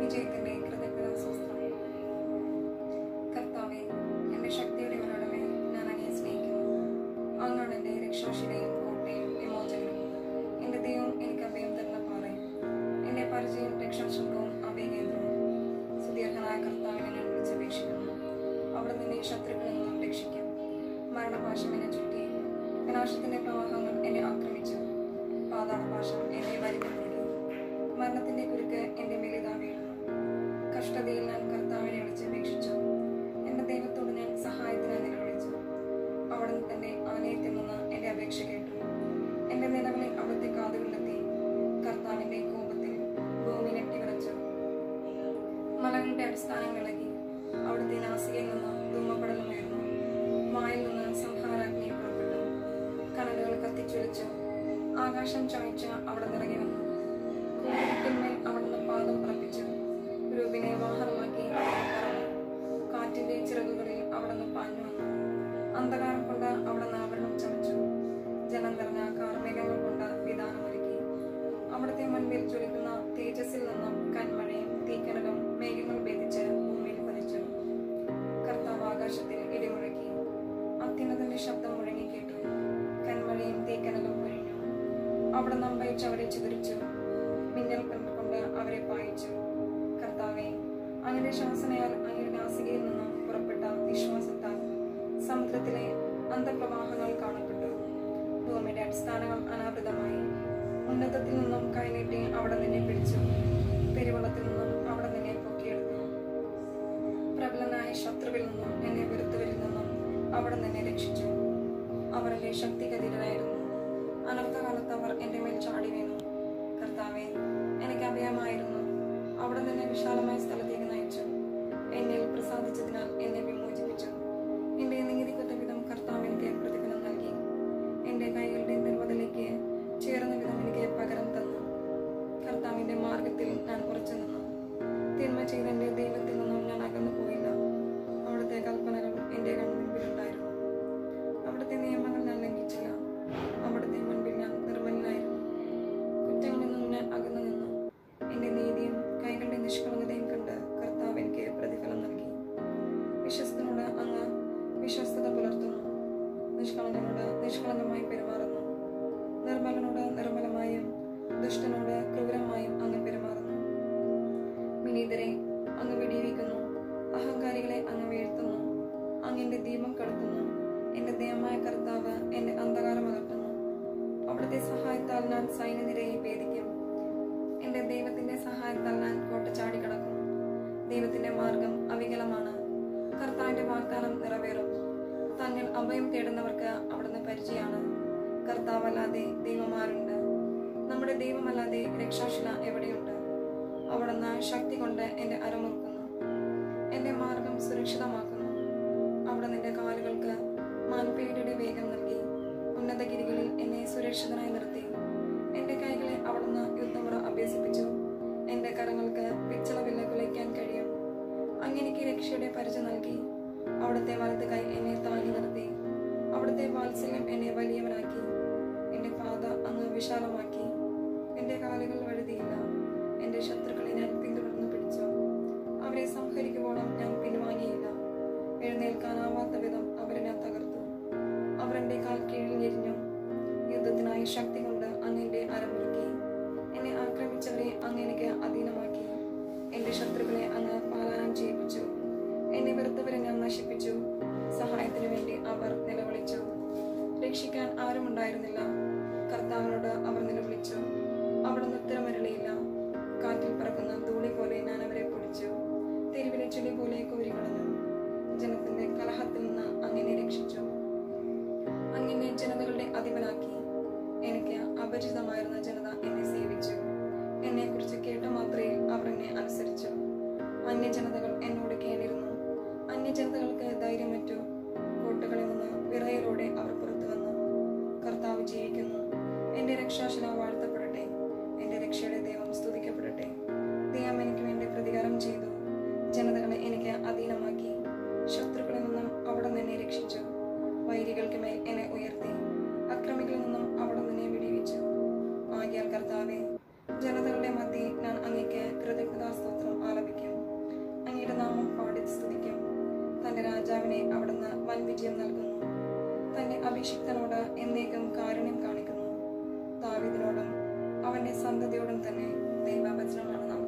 വിജയത്തിന്റെ കൃതജ്ഞതാസ്വസ്ത്രം കർത്താവെ എന്റെ ശക്തിയുടെ ഉറവിടമേ ഞാൻ അങ്ങയെ സ്നേഹിക്കുന്നു അങ്ങാണ് എന്റെ രക്ഷാശിലയും കോട്ടയും വിമോചകനും എന്റെ ദൈവം എനിക്ക് അഭയം തരുന്ന പാറയും എന്റെ പരിചയം രക്ഷാശൃംഗവും അഭയകേന്ദ്രവും സുദീർഘനായ കർത്താവിനെ ഞാൻ വിളിച്ചപേക്ഷിക്കുന്നു അവിടെ നിന്നെ ശത്രുക്കളിൽ നിന്നും രക്ഷിക്കും മരണപാശം എന്നെ ചുറ്റി വിനാശത്തിന്റെ പ്രവാഹങ്ങൾ എന്നെ ആക്രമിച്ചു പാതാളപാശം എന്നെ വലിഞ്ഞു മുറുകി മരണത്തിന്റെ കുരുക്ക് എന്റെ മേലിതാ വീഴുന്നു കഷ്ടതയിൽ ഞാൻ കർത്താവിനെ വിളിച്ചപേക്ഷിച്ചു എന്റെ ദൈവത്തോട് ഞാൻ സഹായത്തിനായി നിലവിളിച്ചു അവിടുന്ന് തന്റെ ആലയത്തിൽ നിന്ന് എന്റെ അപേക്ഷ കേട്ടു എന്റെ നിലവിളി അവിടുത്തെ കാതുകളിലെത്തി കർത്താവിന്റെ കോപത്തിൽ ഭൂമി നെട്ടിവിറച്ചു മലകളുടെ അടിസ്ഥാനങ്ങൾ ഇളകി അവിടുത്തെ നാസികയിൽ നിന്ന് ധൂമപടലമായിരുന്നു വായിൽ നിന്ന് സംഹാരാഗ്നി പുറപ്പെട്ടു കനലുകൾ കത്തിച്ചൊലിച്ചു ആകാശം ചമയിച്ച അവിടെ നിറങ്ങി വന്നു കൂട്ടിന്മേൽ അവിടുന്ന് പാദം ഉറപ്പിച്ചു രൂപിനെ വാഹനമാക്കി അവിടുന്ന് പറന്നു കാറ്റിന്റെ ചിറകുകളിൽ അവിടുന്ന് പാഞ്ഞു വന്നു അന്ധകാരം കൊണ്ട് അവിടുന്ന് ആവരണം ചമച്ചു ജലം നിറഞ്ഞ കാർമേഘങ്ങൾ കൊണ്ട് വിധാനമൊരുക്കി അവിടുത്തെ മുൻപിൽ ചൊലിക്കുന്ന തേജസ്സിൽ നിന്നും കന്മഴയും തീക്കനലും മേഘങ്ങൾ ഭേദിച്ച് ഭൂമിയിൽ പതിച്ചു കർത്താവ് ആകാശത്തിൽ ഇടിമുഴക്കി അത്യുന്നതന്റെ ശബ്ദം മുഴങ്ങി കേട്ടു കന്മഴയും തീക്കനലും പൊഴിഞ്ഞു അവിടെ നമ്പയിച്ച് അവരെ ചിതറിച്ചു മിന്നൽ കൊണ്ട് അവരെ പായിച്ചു കർത്താവെ അങ്ങനെ ശാസനയാൽ അങ്ങയുടെ നാസികയിൽ നിന്നും പുറപ്പെട്ട വിശ്വാസത്താൽ സമുദ്രത്തിലെ അന്തപ്രവാഹങ്ങൾ കാണപ്പെട്ടു ഭൂമിയുടെ അടിസ്ഥാനങ്ങൾ അനാവൃതമായി ഉന്നതത്തിൽ നിന്നും കൈനീട്ടി അവിടെ നിന്നെ പിടിച്ചു പെരുവെള്ളത്തിൽ നിന്നും അവിടെ നിന്നെ പൊക്കിയെടുത്തു പ്രബലനായ ശത്രുവിൽ നിന്നും എന്നെ വെറുത്തവരിൽ നിന്നും അവിടെ നിന്നെ രക്ഷിച്ചു അവർ എന്റെ ശക്തിഗതിയിലായിരുന്നു അനർത്ഥകാലത്ത് അവർ എന്റെ മേൽ ചാടി വീണു കർത്താവെ എനിക്ക് അഭയമായിരുന്നു അവിടെ നിന്നെ വിശാലമായ സ്ഥലത്തേക്ക് നയിച്ചു എന്നിൽ പ്രസാദിച്ചതിനാൽ എന്നെ വിമോചിപ്പിച്ചു എന്റെ നീതിക്കൊത്ത വിധം കർത്താവ് എനിക്ക് പ്രതിഫലം നൽകി എന്റെ കൈകളുടെ നിർവ്വതയിലേക്ക് ചേർന്ന വിധം എനിക്ക് പകരം തന്നു കർത്താവിന്റെ മാർഗത്തിൽ ഞാൻ ഉറച്ചു നിന്നു തിന്മ ചെയ്ത എന്റെ ദൈവത്തിൽ നിന്നും ഞാൻ അകന്നു പോയില്ല അവിടുത്തെ കൽപ്പനകൾ എന്റെ കൺമുൻപിലുണ്ടായിരുന്നു അവിടുത്തെ നിയമങ്ങൾ ഞാൻ ലംഘിച്ചില്ല അവിടുത്തെ മുൻപിൽ ഞാൻ നിർമ്മലനായിരുന്നു കുറ്റങ്ങളിൽ നിന്നും ഞാൻ അകന്നു നിന്നു എന്റെ നീതിയും കൈകളുടെ നിഷ്കളങ്കതയും കണ്ട് കർത്താവ് എനിക്ക് പ്രതിഫലം നൽകി വിശ്വസ്തനോട് അങ്ങ് വിശ്വസ്തത പുലർത്തുന്നു നിഷ്കളങ്കനോട് നിഷ്കളങ്കമായി പെരുമാറുന്നു നിർമ്മലനോട് നിർമ്മലമായും ദുഷ്ടനോട് ക്രൂരമായും അങ്ങ് പെരുമാറുന്നു വിനീതരെ അങ്ങ് വെടിവെക്കുന്നു അഹങ്കാരികളെ അങ്ങ് വീഴ്ത്തുന്നു അങ്ങ് ദീപം കടത്തുന്നു എന്റെ ദയമായ കർത്താവ് എന്റെ അന്ധകാരം അകറ്റുന്നു അവിടുത്തെ സഹായത്താൽ ഞാൻ സൈന്യനിരയെ ഭേദിക്കും എന്റെ ദൈവത്തിന്റെ സഹായത്താൽ ഞാൻ കോട്ട ചാടിക്കടക്കും ദൈവത്തിന്റെ മാർഗം അവികലമാണ് കർത്താവിന്റെ വാഗ്ദാനം നിറവേറും തന്നിൽ അഭയം തേടുന്നവർക്ക് അവിടുന്ന് പരിചയമാണ് കർത്താവല്ലാതെ ദൈവമാരുണ്ട് നമ്മുടെ ദൈവമല്ലാതെ രക്ഷാശില എവിടെയുണ്ട് അവിടുന്ന് ശക്തി കൊണ്ട് എന്റെ അരമുറുക്കുന്നു എന്റെ മാർഗം സുരക്ഷിതമാക്കുന്നു അവിടെ നിന്റെ കാലുകൾക്ക് മാൻപേടിയുടെ വേഗം നൽകി ഉന്നതഗിരികളിൽ എന്നെ സുരക്ഷിതനായി നിർത്തി എന്റെ കൈകളെ അവിടുന്ന് യുദ്ധമുറ അഭ്യസിപ്പിച്ചു എന്റെ കരങ്ങൾക്ക് പിച്ചളവില്ല കുലയ്ക്കാൻ കഴിയും അങ്ങനെക്ക് രക്ഷയുടെ പരിചയ നൽകി അവിടുത്തെ വലത് കൈ എന്നെ താങ്ങി നിർത്തി അവിടുത്തെ വാത്സല്യം എന്നെ വലിയവനാക്കി എന്റെ പാത അങ്ങ് വിശാലമാക്കി എന്റെ കാലുകൾ വഴുതിയില്ല എന്റെ ശത്രുക്കളെ ഞാൻ പിന്തുടർന്ന് പിടിച്ചു അവരെ സംഹരിക്കുവോളം ഞാൻ പിൻവാങ്ങിയില്ല എഴുന്നേൽക്കാനാവാത്ത വിധം അവരെ ഞാൻ തകർത്തു അവർ എന്റെ കാൽ കീഴിൽ ഞെരിഞ്ഞു യുദ്ധത്തിനായി ശക്തി കൊണ്ട് അങ്ങന്റെ അരമുറുക്കി എന്നെ ആക്രമിച്ചവരെ അങ്ങ് എനിക്ക് അധീനമാക്കി എന്റെ ശത്രുക്കളെ അങ്ങ് പാലായനം ചെയ്യിപ്പിച്ചു എന്നെ വെറുത്തവരെ ഞാൻ നശിപ്പിച്ചു സഹായത്തിനു വേണ്ടി അവർ നിലവിളിച്ചു രക്ഷിക്കാൻ ആരുമുണ്ടായിരുന്നില്ല കർത്താവിനോട് അവർ നിലവിളിച്ചു അവിടുന്ന് ഉത്തരമരളിയില്ല കാറ്റിൽ പറക്കുന്ന ധൂളി പോലെ ഞാൻ അവരെ പൊടിച്ചു തെരുവിലെ ചെളി പോലെ കോരിക്കളഞ്ഞു ജനത്തിന്റെ കലഹത്തിൽ നിന്ന് അങ്ങനെ രക്ഷിച്ചു അങ്ങനെ ജനതകളുടെ അധിപനാക്കി എനിക്ക് അപരിചിതമായിരുന്ന ജനത എന്നെ സേവിച്ചു എന്നെ കുറിച്ച് കേട്ട മാത്രയിൽ അവർ എന്നെ അനുസരിച്ചു അന്യജനതകൾ എന്നോട് കേണിരുന്നു അന്യജനതകൾക്ക് ധൈര്യമറ്റു കോട്ടകളിൽ നിന്ന് വിറയലോടെ അവർ പുറത്തു വന്നു കർത്താവ് ജീവിക്കുന്നു എന്റെ രക്ഷാശില വാഴ്ത്തപ്പെടട്ടെ എന്റെ രക്ഷയുടെ ദൈവം സ്തുതിക്കപ്പെടട്ടെ ദൈവം എനിക്ക് വേണ്ടി പ്രതികാരം ചെയ്തു ജനതകളെ എനിക്ക് അധീനമാക്കി ശത്രുക്കളിൽ നിന്നും അവിടെ നിന്നെ രക്ഷിച്ചു വൈരികൾക്ക് മേൽ എന്നെ ഉയർത്തി അക്രമികളിൽ നിന്നും അവിടെ നിന്നെ വിടിവിച്ചു ആകിയാൽ കർത്താവെ ജനതകളുടെ മധ്യേ ഞാൻ അങ്ങേക്ക് കൃതജ്ഞതാസ്തോത്രം ആലപിക്കും വൻ വിജയം നൽകുന്നു തന്റെ അഭിഷിക്തനോട് എന്നേക്കും കാരുണ്യം കാണിക്കുന്നു ദാവീദിനോടും അവന്റെ സന്തതിയോടും തന്നെ ദൈവവചനമാണ് നാം